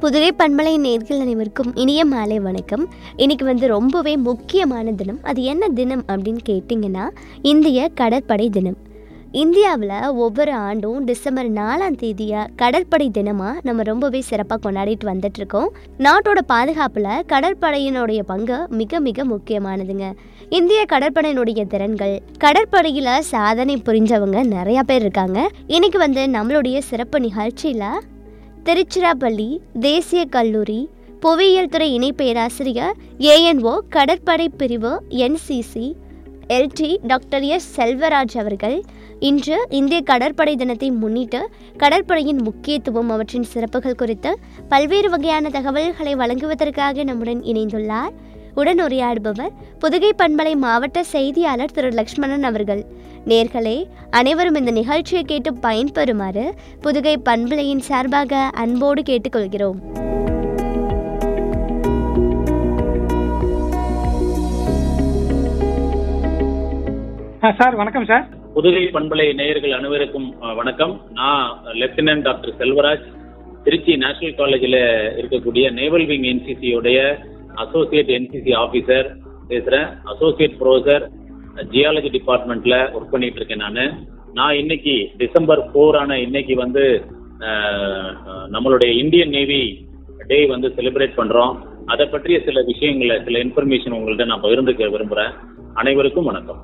புதுகை பண்பலை நேர்கள் அனைவருக்கும் இனிய மாலை வணக்கம் இன்னைக்கு வந்து ரொம்பவே முக்கியமான தினம் அது என்ன தினம் அப்படின்னு கேட்டிங்கன்னா இந்திய கடற்படை தினம் இந்தியாவில் ஒவ்வொரு ஆண்டும் டிசம்பர் நாலாம் தேதியை கடற்படை தினமாக நம்ம ரொம்பவே சிறப்பாக கொண்டாடிட்டு வந்துட்ருக்கோம் நாட்டோட பாதுகாப்பில் கடற்படையினுடைய பங்கு மிக மிக முக்கியமானதுங்க இந்திய கடற்படையினுடைய திறன்கள் கடற்படையில் சாதனை புரிஞ்சவங்க நிறையா பேர் இருக்காங்க இன்னைக்கு வந்து நம்மளுடைய சிறப்பு நிகழ்ச்சியில் திருச்சிராப்பள்ளி தேசிய கல்லூரி புவியியல் துறை இணை பேராசிரியர் ஏஎன்ஓ கடற்படை பிரிவு NCC LT doctor S Selvaraj அவர்கள் இன்று இந்திய கடற்படை தினத்தை முன்னிட்டு கடற்படையின் முக்கியத்துவம் அவற்றின் சிறப்புகள் குறித்து பல்வேறு வகையான தகவல்களை வழங்குவதற்காக நம்முடன் இணைந்துள்ளார் உடன் உரையாடுபவர் புதுகை பண்பலை மாவட்ட செய்தியாளர் திரு லக்ஷ்மணன் அவர்கள் நேர்களே அனைவரும் இந்த நிகழ்ச்சியை கேட்டு பயன்பெறுமாறு புதுகை பண்பலையின் சார்பாக அன்போடு கேட்டுக்கொள்கிறோம் ஆ, சார் வணக்கம் சார் புதுகை பண்பலை நேயர்கள் அனைவருக்கும் அஹ், வணக்கம் நான் lieutenant doctor Selvaraj Trichy national காலேஜில் இருக்கக்கூடிய நேவல் விங் என்சிசியோடைய அசோசியேட் என்சிசி ஆஃபீஸர் பேசுகிறேன் அசோசியேட் ப்ரொஃபசர் ஜியாலஜி டிபார்ட்மெண்ட்டில் ஒர்க் பண்ணிட்டு இருக்கேன் நான் நான் இன்னைக்கு டிசம்பர் ஃபோரான இன்னைக்கு வந்து அஹ், அஹ், நம்மளுடைய இந்தியன் நேவி டே வந்து செலிப்ரேட் பண்ணுறோம் அதை பற்றிய சில விஷயங்களை சில இன்ஃபர்மேஷன் உங்கள்கிட்ட நான் பகிர்ந்துக்க விரும்புகிறேன் அனைவருக்கும் வணக்கம்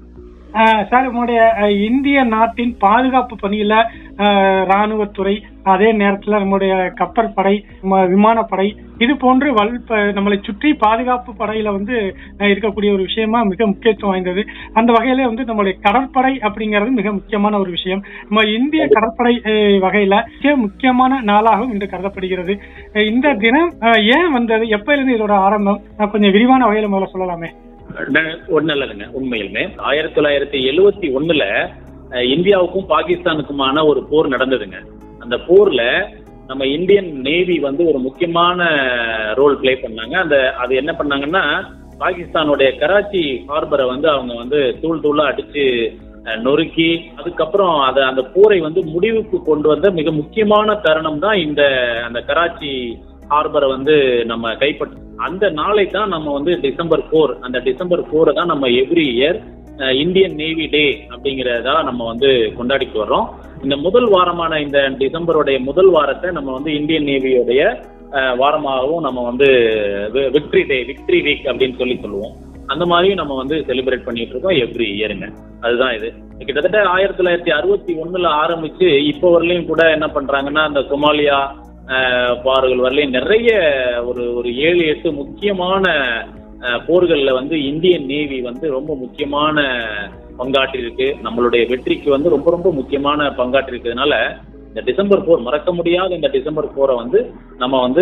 ஆ, சார் உங்களுடைய அ, இந்திய நாட்டின் பாதுகாப்பு பணியில அ, ராணுவத்துறை அதே நேரத்துல நம்முடைய கப்பல் படை ம- விமானப்படை இது போன்று வல் ப- நம்மளை சுற்றி பாதுகாப்பு படையில வந்து அ, இருக்கக்கூடிய ஒரு விஷயமா மிக முக்கியத்துவம் வாய்ந்தது அந்த வகையில வந்து நம்மளுடைய கடற்படை அப்படிங்கிறது மிக முக்கியமான ஒரு விஷயம் நம்ம இந்திய கடற்படை அ, வகையில மிக முக்கியமான நாளாகவும் இன்று கருதப்படுகிறது அ, இந்த தினம் அ, ஏன் வந்தது எப்ப இருந்து இதோட ஆரம்பம் நான் கொஞ்சம் விரிவான வகையில முதல்ல சொல்லலாமே ஒன்றும் இல்லைங்க உண்மையிலுமே ஆயிரத்தி தொள்ளாயிரத்தி எழுவத்தி ஒண்ணுல அஹ், இந்தியாவுக்கும் பாகிஸ்தானுக்குமான ஒரு போர் நடந்ததுங்க அந்த போர்ல நம்ம இந்தியன் நேவி வந்து ஒரு முக்கியமான ரோல் ப்ளே பண்ணாங்க அந்த அது என்ன பண்ணாங்கன்னா பாகிஸ்தானுடைய கராச்சி ஹார்பரை வந்து அவங்க வந்து தூள் தூளா அடிச்சு அஹ், நொறுக்கி அதுக்கப்புறம் அதை அந்த போரை வந்து முடிவுக்கு கொண்டு வந்த மிக முக்கியமான தருணம் தான் இந்த அந்த கராச்சி ஹார்பரை வந்து நம்ம கைப்பற்ற அந்த நாளை தான் நம்ம வந்து டிசம்பர் ஃபோர் அந்த டிசம்பர் ஃபோரை தான் நம்ம every year Indian Navy Day அப்படிங்கிறதா நம்ம வந்து கொண்டாடிட்டு வர்றோம் இந்த முதல் வாரமான இந்த டிசம்பருடைய முதல் வாரத்தை நம்ம வந்து இந்தியன் நேவியோடைய அஹ், வாரமாகவும் நம்ம வந்து விக்டரி டே விக்டரி வீக் அப்படின்னு சொல்லி சொல்லுவோம் அந்த மாதிரியும் நம்ம வந்து செலிப்ரேட் பண்ணிட்டு இருக்கோம் எவ்ரி இயருங்க அதுதான் இது கிட்டத்தட்ட ஆயிரத்தி தொள்ளாயிரத்தி அறுபத்தி ஒண்ணுல ஆரம்பிச்சு இப்போ வரலையும் கூட என்ன பண்றாங்கன்னா அந்த சொமாலியா அஹ், பார்கள் வரலையும் நிறைய ஒரு ஒரு ஏழு எட்டு முக்கியமான அஹ், போர்கள்ல வந்து இந்தியன் நேவி வந்து ரொம்ப முக்கியமான பங்காற்றி இருக்கு நம்மளுடைய வெற்றிக்கு வந்து ரொம்ப ரொம்ப முக்கியமான பங்காற்றி இருக்கிறதுனால இந்த டிசம்பர் ஃபோர் மறக்க முடியாத இந்த டிசம்பர் ஃபோரை வந்து நம்ம வந்து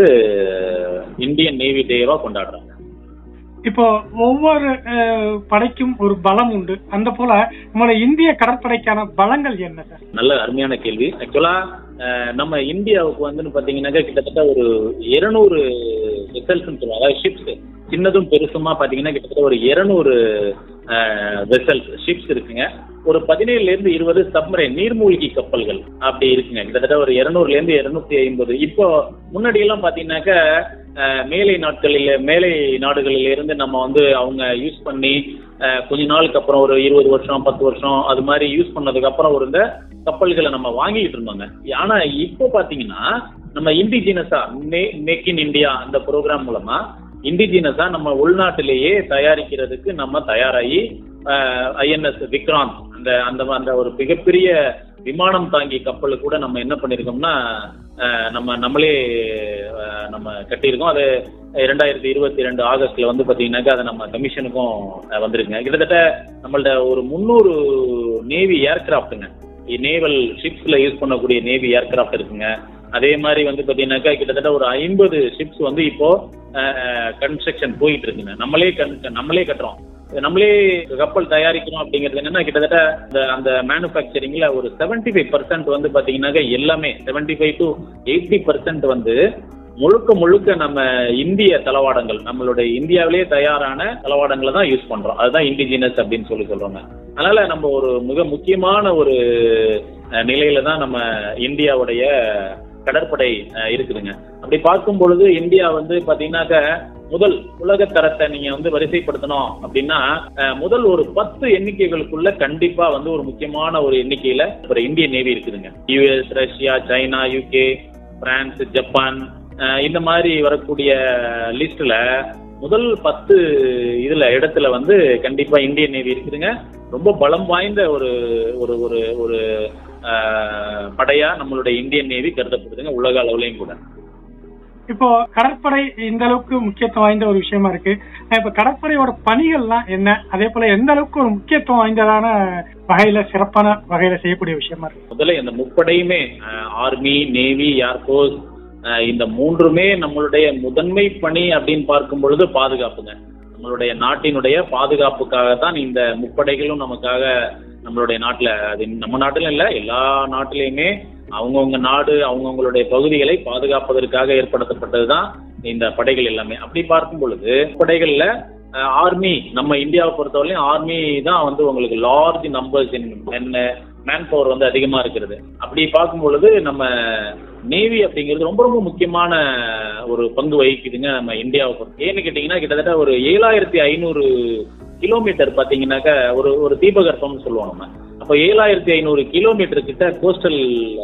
இந்தியன் நேவி டேவா கொண்டாடுறாங்க இப்போ ஒவ்வொரு அஹ், படைக்கும் ஒரு பலம் உண்டு அந்த போல நம்மளுடைய இந்திய கடற்படைக்கான பலங்கள் என்ன சார் நல்ல அருமையான கேள்வி ஆக்சுவலா நம்ம இந்தியாவுக்கு வந்து பாத்தீங்கன்னாக்கா கிட்டத்தட்ட ஒரு இருநூறு வெசல்ஸ் சொல்லுவாங்க அதாவது ஷிப்ஸ் சின்னதும் பெருசுமா பாத்தீங்கன்னா கிட்டத்தட்ட ஒரு இருநூறு வெசல்ஸ் ஷிப்ஸ் இருக்குங்க ஒரு பதினேழுல இருந்து இருபது சப்மரைன் நீர்மூழ்கி கப்பல்கள் அப்படி இருக்குங்க கிட்டத்தட்ட ஒரு இருநூறுல இருந்து இருநூத்தி ஐம்பது இப்போ முன்னாடி எல்லாம் பாத்தீங்கன்னாக்கா அஹ், மேலை நாட்களில் மேலை நாடுகளில் இருந்து நம்ம வந்து அவங்க யூஸ் பண்ணி அஹ், கொஞ்ச நாளுக்கு அப்புறம் ஒரு இருபது வருஷம் பத்து வருஷம் அது மாதிரி யூஸ் பண்ணதுக்கு அப்புறம் ஒரு இந்த கப்பல்களை நம்ம வாங்கிட்டு இருந்தோங்க ஆனா இப்போ பாத்தீங்கன்னா நம்ம இண்டிஜினஸா மேக் இன் இந்தியா அந்த ப்ரோக்ராம் மூலமா இண்டிஜினஸா நம்ம உள்நாட்டிலேயே தயாரிக்கிறதுக்கு நம்ம தயாராகி ஐஎன்எஸ் விக்ராந்த் அந்த அந்த அந்த ஒரு மிகப்பெரிய விமானம் தாங்கி கப்பல் கூட நம்ம என்ன பண்ணிருக்கோம்னா அஹ், நம்ம நம்மளே அஹ், நம்ம கட்டியிருக்கோம் அது இரண்டாயிரத்தி இருபத்தி ரெண்டு ஆகஸ்ட்ல வந்து பாத்தீங்கன்னாக்கா அதை நம்ம கமிஷனுக்கும் அஹ், வந்திருக்குங்க கிட்டத்தட்ட நம்மள்ட்ட ஒரு முந்நூறு நேவி ஏர்கிராஃப்ட்டுங்க நேவல் ஷிப்ஸ்ல யூஸ் பண்ணக்கூடிய நேவி ஏர்கிராஃப்ட் இருக்குங்க அதே மாதிரி வந்து பாத்தீங்கன்னாக்கா கிட்டத்தட்ட ஒரு ஐம்பது ஷிப்ஸ் வந்து இப்போ கன்ஸ்ட்ரக்ஷன் போயிட்டு இருக்குங்க நம்மளே கன் நம்மளே கட்டுறோம் நம்மளே கப்பல் தயாரிக்கிறோம் அப்படிங்கிறது என்னன்னா கிட்டத்தட்ட அந்த அந்த மேனுஃபேக்சரிங்ல ஒரு 75% ஃபைவ் பர்சன்ட் வந்து பாத்தீங்கன்னாக்கா எல்லாமே 75 ஃபைவ் டு எயிட்டி பர்சன்ட் வந்து முழுக்க முழுக்க நம்ம இந்திய தளவாடங்கள் நம்மளுடைய இந்தியாவிலேயே தயாரான தளவாடங்களை தான் யூஸ் பண்றோம் அதுதான் இண்டிஜினஸ் அப்படின்னு சொல்லி சொல்றோங்க அதனால நம்ம ஒரு மிக முக்கியமான ஒரு அஹ், நிலையில தான் நம்ம இந்தியாவுடைய கடற்படை அஹ், இருக்குதுங்க அப்படி பார்க்கும் பொழுது இந்தியா வந்து பாத்தீங்கன்னாக்க முதல் உலக தரத்தை நீங்க வந்து வரிசைப்படுத்தணும் அப்படின்னா அஹ், முதல் ஒரு பத்து எண்ணிக்கைகளுக்குள்ள கண்டிப்பா வந்து ஒரு முக்கியமான ஒரு எண்ணிக்கையில ஒரு இந்திய நேவி இருக்குதுங்க US Russia China UK France Japan அஹ், இந்த மாதிரி வரக்கூடிய லிஸ்ட்ல முதல் பத்து இதுல இடத்துல வந்து கண்டிப்பா இந்திய நேவி இருக்குதுங்க ரொம்ப பலம் வாய்ந்த ஒரு ஒரு ஒரு ஒரு அஹ், படையா நம்மளுடைய இந்தியன் நேவி கருதப்படுதுங்க உலக அளவுலயும் கூட இப்போ கடற்படை இந்த அளவுக்கு முக்கியத்துவம் வாய்ந்த ஒரு விஷயமா இருக்கு அஹ் இப்ப கடற்படையோட பணிகள்லாம் என்ன அதே போல எந்த அளவுக்கு ஒரு முக்கியத்துவம் வாய்ந்ததான வகையில சிறப்பான வகையில செய்யக்கூடிய விஷயமா இருக்கு முதல்ல இந்த முப்படையுமே ஆர்மி நேவி ஏர்போர்ஸ் இந்த மூன்றுமே நம்மளுடைய முதன்மை பணி அப்படின்னு பார்க்கும் பொழுது பாதுகாப்புங்க நம்மளுடைய நாட்டினுடைய பாதுகாப்புக்காக தான் இந்த முப்படைகளும் நமக்காக நம்மளுடைய நாட்டுல அது நம்ம நாட்டிலும் இல்ல எல்லா நாட்டிலையுமே அவங்கவுங்க நாடு அவங்கவுங்களுடைய பகுதிகளை பாதுகாப்பதற்காக ஏற்படுத்தப்பட்டது தான் இந்த படைகள் எல்லாமே அப்படி பார்க்கும் பொழுது படைகள்ல ஆர்மி நம்ம இந்தியாவை பொறுத்தவரையும் ஆர்மி தான் வந்து உங்களுக்கு large numbers in man power வந்து அதிகமா இருக்கிறது அப்படி பார்க்கும் பொழுது நம்ம நேவி அப்படிங்கிறது ரொம்ப ரொம்ப முக்கியமான ஒரு பங்கு வகிக்குதுங்க நம்ம இந்தியாவை பொறுத்து ஏன்னு கேட்டீங்கன்னா கிட்டத்தட்ட ஒரு ஏழாயிரத்தி ஐநூறு கிலோமீட்டர் பாத்தீங்கன்னாக்க ஒரு ஒரு தீபகற்பம்னு சொல்லுவோம் நம்ம அப்போ ஏழாயிரத்தி ஐநூறு கிலோமீட்டர் கிட்ட கோஸ்டல்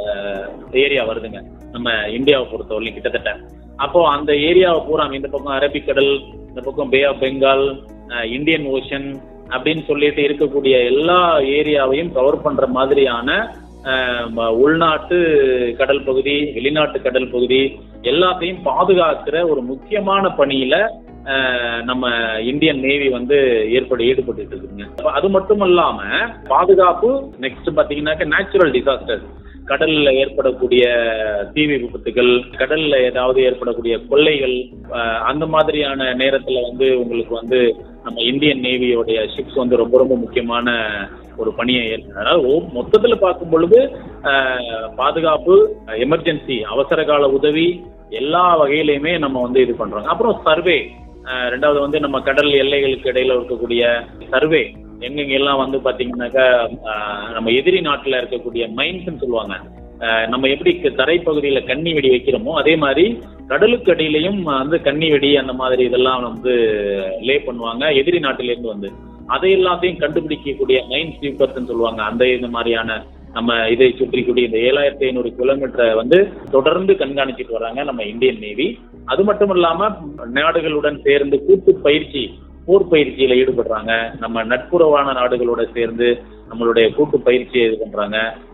ஏரியா வருதுங்க நம்ம இந்தியாவை பொறுத்தவரையும் கிட்டத்தட்ட அப்போ அந்த ஏரியாவை பூரா இந்த பக்கம் அரபிக்கடல் இந்த பக்கம் Bay of Bengal Indian Ocean அப்படின்னு சொல்லிட்டு இருக்கக்கூடிய எல்லா ஏரியாவையும் கவர் பண்ற மாதிரியான அஹ், ம- உள்நாட்டு கடல் பகுதி வெளிநாட்டு கடல் பகுதி எல்லாத்தையும் பாதுகாக்கிற ஒரு முக்கியமான பணியில அஹ், நம்ம இந்தியன் நேவி வந்து ஏற்பட ஈடுபட்டு இருக்குங்க அப்ப அது மட்டும் இல்லாம பாதுகாப்பு நெக்ஸ்ட் பாத்தீங்கன்னாக்க நேச்சுரல் டிசாஸ்டர் கடல்ல ஏற்படக்கூடிய தீ விபத்துகள் கடல்ல ஏதாவது ஏற்படக்கூடிய கொள்ளைகள் அஹ், அந்த மாதிரியான நேரத்துல வந்து உங்களுக்கு வந்து நம்ம இந்தியன் நேவியோடைய ஷிப்ஸ் வந்து ரொம்ப ரொம்ப முக்கியமான ஒரு பணியை ஏற்க அதாவது ஓ- மொத்தத்துல பார்க்கும் பொழுது அஹ், பாதுகாப்பு எமர்ஜென்சி அவசர கால உதவி எல்லா வகையிலையுமே நம்ம வந்து இது பண்றோம் அப்புறம் சர்வே ரெண்டாவது வந்து நம்ம கடல் எல்லைகளுக்கு இடையில இருக்கக்கூடிய சர்வே எங்கெங்க எல்லாம் வந்து பாத்தீங்கன்னாக்கா அஹ், நம்ம எதிரி நாட்டுல இருக்கக்கூடிய மைன்ஸ்னு சொல்லுவாங்க அஹ், நம்ம எப்படி க- தரைப்பகுதியில கன்னி வெடி வைக்கிறோமோ அதே மாதிரி கடலுக்கு அடியிலையும் வந்து கன்னி வெடி அந்த மாதிரி இதெல்லாம் வந்து லே பண்ணுவாங்க எதிரி நாட்டில இருந்து வந்து அதை எல்லாத்தையும் கண்டுபிடிக்கக்கூடிய மைன் ஸ்வீப்பர்ஸ் சொல்லுவாங்க அந்த இந்த மாதிரியான நம்ம இதை சுற்றிக்கூடிய இந்த ஏழாயிரத்தி ஐநூறு கிலோமீட்டரை வந்து தொடர்ந்து கண்காணிச்சிட்டு வராங்க நம்ம இந்தியன் நேவி அது மட்டும் இல்லாம நாடுகளுடன் சேர்ந்து கூட்டு பயிற்சி போர் பயிற்சியில ஈடுபடுறாங்க நம்ம நட்புறவான நாடுகளோட சேர்ந்து நம்மளுடைய கூட்டு பயிற்சியை இது பண்றாங்க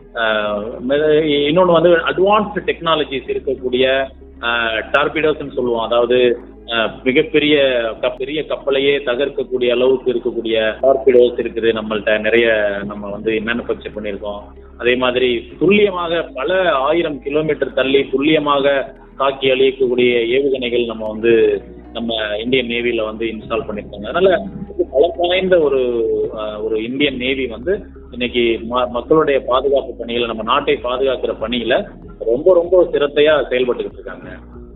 ஆஹ் மெ- இன்னொன்னு வந்து அட்வான்ஸ்டு டெக்னாலஜிஸ் இருக்கக்கூடிய டார்பிடோஸ்ன்னு சொல்லுவோம் அதாவது ஆஹ் மிகப்பெரிய கப்- பெரிய கப்பலையே தகர்க்கக்கூடிய அளவுக்கு இருக்கக்கூடிய டார்பிடோஸ் இருக்குது நம்மள்ட்ட நிறைய நம்ம வந்து மேனுஃபேக்சர் பண்ணியிருக்கோம் அதே மாதிரி துல்லியமாக பல ஆயிரம் கிலோமீட்டர் தள்ளி துல்லியமாக தாக்கி அழிக்கக்கூடிய ஏவுகணைகள் நம்ம வந்து நம்ம இந்தியன் நேவில வந்து இன்ஸ்டால் பண்ணியிருக்காங்க அதனால இது பலம் வாய்ந்த ஒரு ஆஹ், ஒரு இந்தியன் நேவி வந்து இன்னைக்கு ம- மக்களுடைய பாதுகாப்பு பணியில நம்ம நாட்டை பாதுகாக்கிற பணியில ரொம்ப ரொம்ப சிரத்தையா செயல்பட்டுக்கிட்டு இருக்காங்க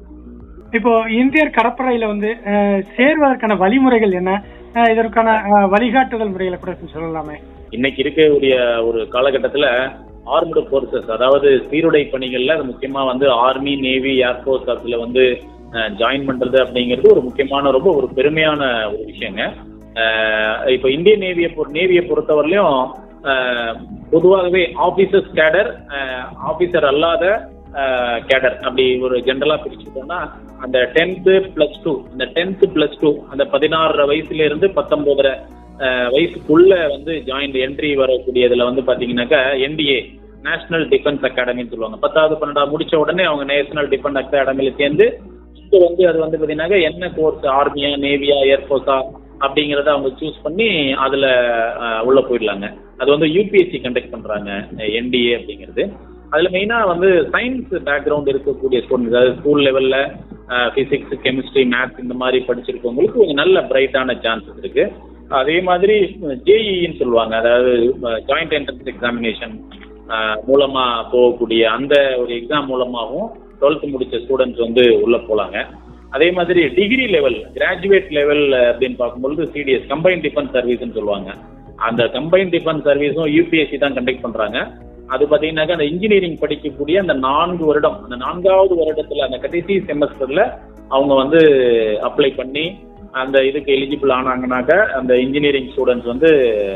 இப்போ இந்தியர் கடற்படையில வந்து அஹ், சேர்வதற்கான வழிமுறைகள் என்ன அஹ், இதற்கான அஹ், வழிகாட்டுதல் முறைகளை கூட சொல்லலாமே இன்னைக்கு இருக்கக்கூடிய ஒரு காலகட்டத்துல ஆர்ம்டு போர்சஸ் அதாவது சீருடை பணிகள்ல அது முக்கியமா வந்து ஆர்மி நேவி ஏர்ஃபோர்ஸ் அதுல வந்து ஜாயின் பண்றது அப்படிங்கிறது ஒரு முக்கியமான ரொம்ப ஒரு பெருமையான ஒரு விஷயங்க அஹ், இப்ப இந்திய நேவியை பொறு நேவியை பொறுத்தவரையிலும் அஹ், பொதுவாகவே ஆபீசர்ஸ் கேடர் ஆபீசர் அல்லாத கேடர் அப்படி ஒரு ஜென்ரலா பிரிச்சுட்டோம்னா அந்த டென்த்து பிளஸ் டூ இந்த டென்த்து பிளஸ் டூ அந்த பதினாறு வயசுல இருந்து பத்தொன்பதரை அஹ், வயசுக்குள்ள வந்து ஜாயின்ட் என்ட்ரி வரக்கூடியதுல வந்து பாத்தீங்கன்னாக்கா என்டிஏ நேஷனல் டிஃபென்ஸ் அகாடமின்னு சொல்லுவாங்க பத்தாவது பன்னெண்டாவது முடிச்ச உடனே அவங்க நேஷனல் டிஃபென்ஸ் அகாடமில சேர்ந்து இப்போ வந்து அது வந்து பாத்தீங்கன்னாக்கா என்ன கோர்ஸ் ஆர்மியா நேவியா ஏர்ஃபோர்ஸா அப்படிங்கறத அவங்க சூஸ் பண்ணி அதுல அஹ், உள்ள போயிடலாங்க அது வந்து யூபிஎஸ்சி கண்டக்ட் பண்றாங்க என்டிஏ அப்படிங்கிறது அதுல மெயினா வந்து சயின்ஸ் பேக்ரவுண்ட் இருக்கக்கூடிய ஸ்டூடெண்ட்ஸ் அதாவது ஸ்கூல் லெவல்ல பிசிக்ஸ் கெமிஸ்ட்ரி மேத்ஸ் இந்த மாதிரி படிச்சிருக்கவங்களுக்கு கொஞ்சம் நல்ல பிரைட்டான சான்சஸ் இருக்கு அதே மாதிரி ஜேஇன்னு சொல்லுவாங்க அதாவது ஜாயிண்ட் என்ட்ரன்ஸ் எக்ஸாமினேஷன் மூலமா போகக்கூடிய அந்த ஒரு எக்ஸாம் மூலமாகவும் டுவெல்த் முடிச்ச ஸ்டூடெண்ட்ஸ் வந்து உள்ள போலாங்க அதே மாதிரி டிகிரி லெவல் கிராஜுவேட் லெவல் அப்படின்னு பார்க்கும்பொழுது சிடிஎஸ் கம்பைன் டிஃபென்ஸ் சர்வீஸ்னு சொல்லுவாங்க அந்த கம்பைன் டிஃபென்ஸ் சர்வீஸும் யூபிஎஸ்சி தான் கண்டக்ட் பண்றாங்க அது பாத்தீங்கன்னாக்கா அந்த இன்ஜினியரிங் படிக்கக்கூடிய அந்த நான்கு வருடம் அந்த நான்காவது வருடத்துல அந்த கடைசி செமஸ்டர்ல அவங்க வந்து அப்ளை பண்ணி அந்த இதுக்கு எலிஜிபிள் ஆனாங்கனாக்க அந்த இன்ஜினியரிங் ஸ்டூடெண்ட்ஸ் வந்து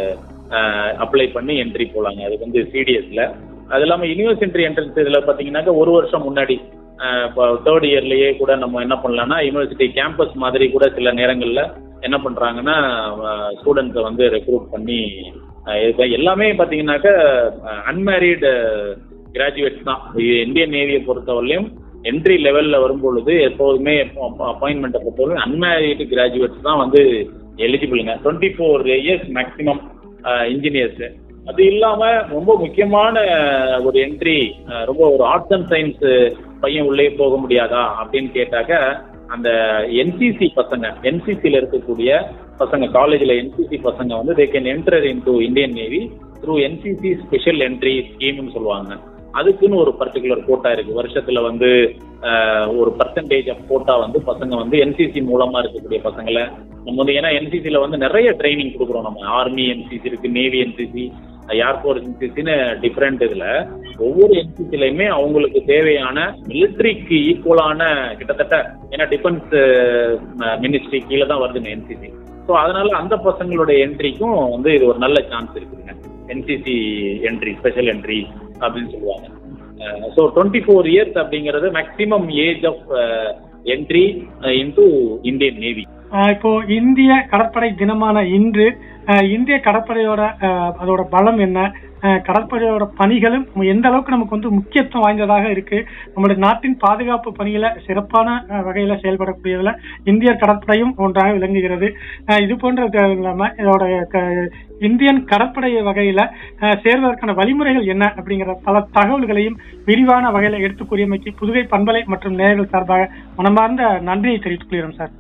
அப்ளை பண்ணி என்ட்ரி போலாங்க அது வந்து சிடிஎஸ்ல அது இல்லாம யூனிவர்சிட்டி என்ட்ரன்ஸ் இதுல பாத்தீங்கன்னாக்கா ஒரு வருஷம் முன்னாடி இப்போ தேர்ட் இயர்லயே கூட நம்ம என்ன பண்ணலாம்னா யூனிவர்சிட்டி கேம்பஸ் மாதிரி கூட சில நேரங்கள்ல என்ன பண்றாங்கன்னா ஸ்டூடெண்ட்ஸை வந்து ரெக்ரூட் பண்ணி அஹ், இது எல்லாமே பாத்தீங்கன்னாக்கா அன்மேரிடு கிராஜுவேட்ஸ் தான் இந்தியன் நேவியை பொறுத்தவரையிலும் என்ட்ரி லெவல்ல வரும்பொழுது எப்போதுமே அப்பாயின்மெண்ட்டை பொறுத்தவரைக்கும் அன்மேரிடு கிராஜுவேட்ஸ் தான் வந்து எலிஜிபிளுங்க twenty four years maximum engineers அது இல்லாம ரொம்ப முக்கியமான ஒரு என்ட்ரி ரொம்ப ஒரு ஆர்ட்ஸ் அண்ட் சயின்ஸ் பையன் உள்ளே போக முடியாதா அப்படின்னு கேட்டாக்க அந்த என்சிசி பசங்க என்சிசில இருக்கக்கூடிய பசங்க காலேஜ்ல என்சிசி பசங்க வந்து they can enter into Indian navy through NCC special entry ஸ்கீம்னு சொல்லுவாங்க அதுக்குன்னு ஒரு பர்டிகுலர் கோட்டா இருக்கு வருஷத்துல வந்து ஆஹ், ஒரு பர்சன்டேஜ் ஆஃப் கோட்டா வந்து பசங்க வந்து என்சிசி மூலமா இருக்கக்கூடிய பசங்களை நம்ம வந்து ஏன்னா என்சிசில வந்து நிறைய ட்ரைனிங் கொடுக்குறோம் நம்ம ஆர்மி என்சிசி இருக்கு நேவி என்சிசி ஏர்ஃபோர்ஸ் என்சிசின்னு டிஃப்ரெண்ட் இதுல ஒவ்வொரு என்சிசிலையுமே அவங்களுக்கு தேவையான மிலிட்ரிக்கு ஈக்குவலான கிட்டத்தட்ட ஏன்னா டிஃபென்ஸ் மினிஸ்ட்ரி கீழே தான் வருதுங்க என்சிசி ஸோ அதனால அந்த பசங்களுடைய என்ட்ரிக்கும் வந்து இது ஒரு நல்ல சான்ஸ் இருக்குதுங்க என்சிசி என்ட்ரி ஸ்பெஷல் என்ட்ரி அப்படின்னு சொல்லுவாங்க ஸோ டுவெண்ட்டி ஃபோர் இயர்ஸ் அப்படிங்கிறது maximum age of entry into Indian navy ah இப்போ இந்திய கடற்படை தினமான இன்று ஆஹ் இந்திய கடற்படையோட ஆஹ் அதோட பலம் என்ன ஆஹ் கடற்படையோட பணிகளும் எந்த அளவுக்கு நமக்கு வந்து முக்கியத்துவம் வாய்ந்ததாக இருக்கு நம்முடைய நாட்டின் பாதுகாப்பு பணியில சிறப்பான ஆஹ் வகையில செயல்படக்கூடியதுல இந்திய கடற்படையும் ஒன்றாக விளங்குகிறது ஆஹ் இது போன்ற க- இல்லாம இதோட க- இந்தியன் கடற்படை வகையில ஆஹ் சேர்வதற்கான வழிமுறைகள் என்ன அப்படிங்கிற பல தகவல்களையும் விரிவான வகையில எடுத்துக் கூறியமைக்கு புதுகை பண்பலை மற்றும் நேயர்கள் சார்பாக மனமார்ந்த நன்றியை தெரிவித்துக் கொள்கிறோம் சார்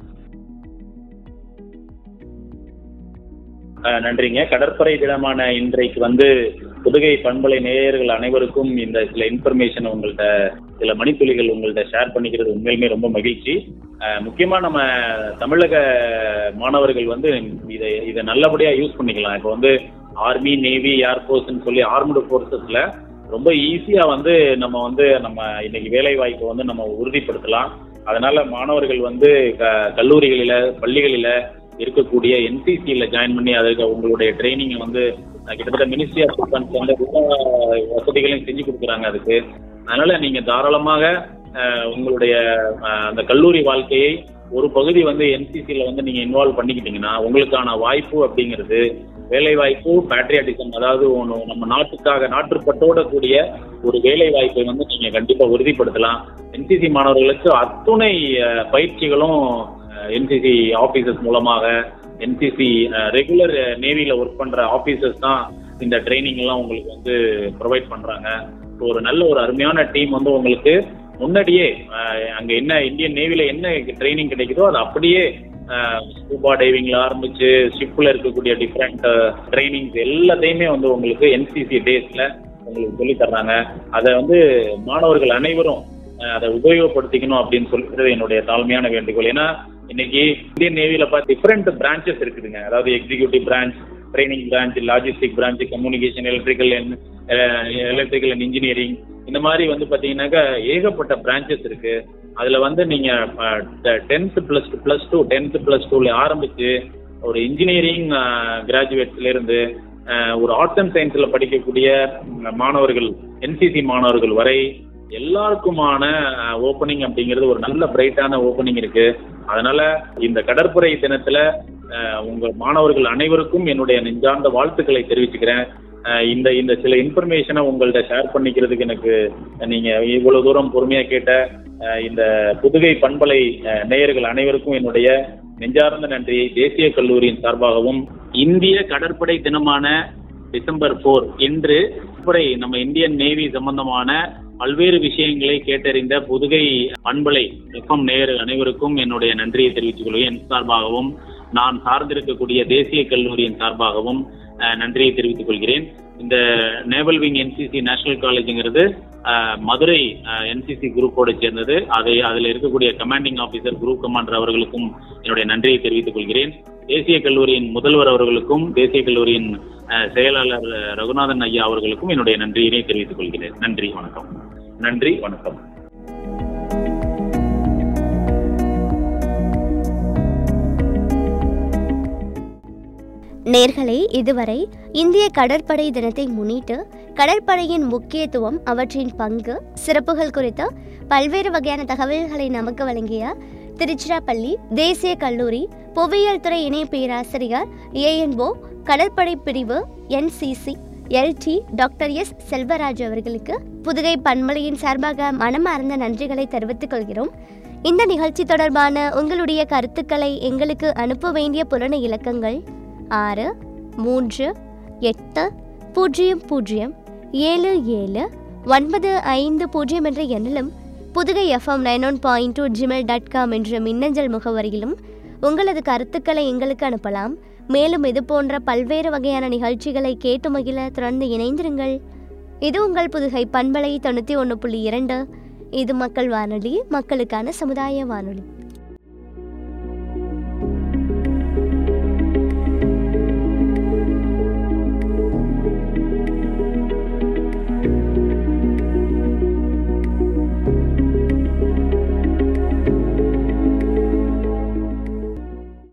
அஹ் நன்றிங்க கடற்படை தினமான இன்றைக்கு வந்து புதுகை பண்பலை நேயர்கள் அனைவருக்கும் இந்த சில இன்ஃபர்மேஷன் உங்கள்ட்ட சில மணித்துளிகள் உங்கள்ட்ட ஷேர் பண்ணிக்கிறது உண்மையிலுமே ரொம்ப மகிழ்ச்சி அஹ் முக்கியமா நம்ம தமிழக மாணவர்கள் வந்து இதை இதை நல்லபடியா யூஸ் பண்ணிக்கலாம் இப்போ வந்து ஆர்மி நேவி ஏர்ஃபோர்ஸ்னு சொல்லி ஆர்ம்டு ஃபோர்ஸஸ்ல ரொம்ப ஈஸியா வந்து நம்ம வந்து நம்ம இன்னைக்கு வேலை வாய்ப்பை வந்து நம்ம உறுதிப்படுத்தலாம் அதனால மாணவர்கள் வந்து க- கல்லூரிகளில பள்ளிகளில இருக்கக்கூடிய என்சிசியில் ஜாயின் பண்ணி அதுக்கு உங்களுடைய ட்ரைனிங்கை வந்து அஹ், கிட்டத்தட்ட மினிஸ்ட்ரி ஆஃப் டிஃபென்ஸ் வந்து எல்லா வசதிகளையும் செஞ்சு கொடுக்குறாங்க அதுக்கு அதனால நீங்க தாராளமாக அஹ், உங்களுடைய அஹ், அந்த கல்லூரி வாழ்க்கையை ஒரு பகுதி வந்து என்சிசியில் வந்து நீங்க இன்வால்வ் பண்ணிக்கிட்டீங்கன்னா உங்களுக்கான வாய்ப்பு அப்படிங்கிறது வேலை வாய்ப்பு பேட்ரியாட்டிசம் அதாவது ஒண்ணு நம்ம நாட்டுக்காக நாட்டுப்பட்டோட கூடிய ஒரு வேலை வாய்ப்பை வந்து நீங்க கண்டிப்பா உறுதிப்படுத்தலாம் என்சிசி மாணவர்களுக்கு அத்துணை அஹ், பயிற்சிகளும் என்சிசி ஆபீசர்ஸ் மூலமாக என்சிசி ரெகுலர் நேவியில் ஒர்க் பண்ற ஆபீசர்ஸ் தான் இந்த ட்ரைனிங் எல்லாம் உங்களுக்கு வந்து ப்ரொவைட் பண்றாங்க ஸோ ஒரு நல்ல ஒரு அருமையான டீம் வந்து உங்களுக்கு முன்னாடியே அஹ், அங்க என்ன இந்தியன் நேவில என்ன ட்ரைனிங் கிடைக்குதோ அது அப்படியே ஸ்கூபா டைவிங்ல ஆரம்பிச்சு ஷிப்ல இருக்கக்கூடிய டிஃப்ரெண்ட் ட்ரைனிங்ஸ் எல்லாத்தையுமே வந்து உங்களுக்கு என்சிசி டேஸ்ல உங்களுக்கு சொல்லி தர்றாங்க அதை வந்து மாணவர்கள் அனைவரும் அஹ், அதை உபயோகப்படுத்திக்கணும் அப்படின்னு சொல்லிக்கிறது என்னுடைய தாழ்மையான வேண்டுகோள் ஏன்னா இன்னைக்கு இந்தியன் நேவில பார்த்து டிஃப்ரெண்ட் பிரான்ச்சஸ் இருக்குதுங்க அதாவது executive branch training branch logistic branch communication electrical electrical and engineering இந்த மாதிரி வந்து பாத்தீங்கன்னாக்கா ஏகப்பட்ட பிரான்ச்சஸ் இருக்கு அதுல வந்து நீங்க tenth plus two plus two tenth plus டூல ஆரம்பிச்சு ஒரு இன்ஜினியரிங் கிராஜுவேட்ஸ்ல இருந்து அஹ், ஒரு ஆர்ட்ஸ் அண்ட் சயின்ஸ்ல படிக்கக்கூடிய ம், மாணவர்கள் என்சிசி மாணவர்கள் வரை எல்லாருக்குமான ஓப்பனிங் அப்படிங்கிறது ஒரு நல்ல பிரைட்டான ஓப்பனிங் இருக்கு அதனால இந்த கடற்படை தினத்துல அஹ், உங்க மாணவர்கள் அனைவருக்கும் என்னுடைய நெஞ்சார்ந்த வாழ்த்துக்களை தெரிவிச்சுக்கிறேன் அஹ், இந்த இந்த சில இன்ஃபர்மேஷனை உங்கள்ட்ட ஷேர் பண்ணிக்கிறதுக்கு எனக்கு நீங்க இவ்வளவு தூரம் பொறுமையா கேட்ட அஹ், இந்த புதுகை பண்பலை அஹ், நேயர்கள் அனைவருக்கும் என்னுடைய நெஞ்சார்ந்த நன்றியை தேசிய கல்லூரியின் சார்பாகவும் இந்திய கடற்படை தினமான டிசம்பர் போர் இன்று கடற்படை நம்ம இந்தியன் நேவி சம்பந்தமான பல்வேறு விஷயங்களை கேட்டறிந்த புதுகை பண்பலை எஃப்எம் நேயர் அனைவருக்கும் என்னுடைய நன்றியை தெரிவித்துக் கொள்வேன் என் சார்பாகவும் நான் சார்ந்திருக்கக்கூடிய தேசிய கல்லூரியின் சார்பாகவும் அஹ், நன்றியை தெரிவித்துக் கொள்கிறேன் இந்த நேவல் விங் என்சிசி நேஷனல் காலேஜுங்கிறது அஹ், மதுரை என்சிசி குரூப்போட சேர்ந்தது அதை அதில் இருக்கக்கூடிய கமாண்டிங் ஆபீசர் குரூப் கமாண்டர் அவர்களுக்கும் என்னுடைய நன்றியை தெரிவித்துக் கொள்கிறேன் தேசிய கல்லூரியின் முதல்வர் அவர்களுக்கும் தேசிய கல்லூரியின் அஹ், செயலாளர் அஹ், ரகுநாதன் ஐயா அவர்களுக்கும் என்னுடைய நன்றியினை தெரிவித்துக் கொள்கிறேன் நன்றி வணக்கம் நன்றி வணக்கம் நேர்களே இதுவரை இந்திய கடற்படை தினத்தை முன்னிட்டு கடற்படையின் முக்கியத்துவம் அவற்றின் பங்கு சிறப்புகள் குறித்த பல்வேறு வகையான தகவல்களை நமக்கு வழங்கிய திருச்சிராப்பள்ளி தேசிய கல்லூரி புவியியல் துறை இணை பேராசிரியர் ஏஎன்ஓ கடற்படை பிரிவு NCC LT doctor S Selvaraj அவர்களுக்கு புதுகை பன்மொழியின் சார்பாக மனமார்ந்த நன்றிகளை தெரிவித்துக் கொள்கிறோம் இந்த நிகழ்ச்சி தொடர்பான உங்களுடைய கருத்துக்களை எங்களுக்கு அனுப்ப வேண்டிய புலன இலக்கங்கள் ஆறு மூன்று எட்டு பூஜ்ஜியம் பூஜ்ஜியம் ஏழு ஏழு ஒன்பது ஐந்து பூஜ்ஜியம் என்ற எண்ணிலும் Pudugai FM nine one point two Gmail dot com என்ற மின்னஞ்சல் முகவரியிலும் உங்களது கருத்துக்களை எங்களுக்கு அனுப்பலாம் மேலும் இது போன்ற பல்வேறு வகையான நிகழ்ச்சிகளை கேட்டு மகிழ தொடர்ந்து இணைந்திருங்கள் இது உங்கள் புதுகை பண்பலை தொண்ணூற்றி ஒன்று புள்ளி இரண்டு இது மக்கள் வானொலி மக்களுக்கான சமுதாய வானொலி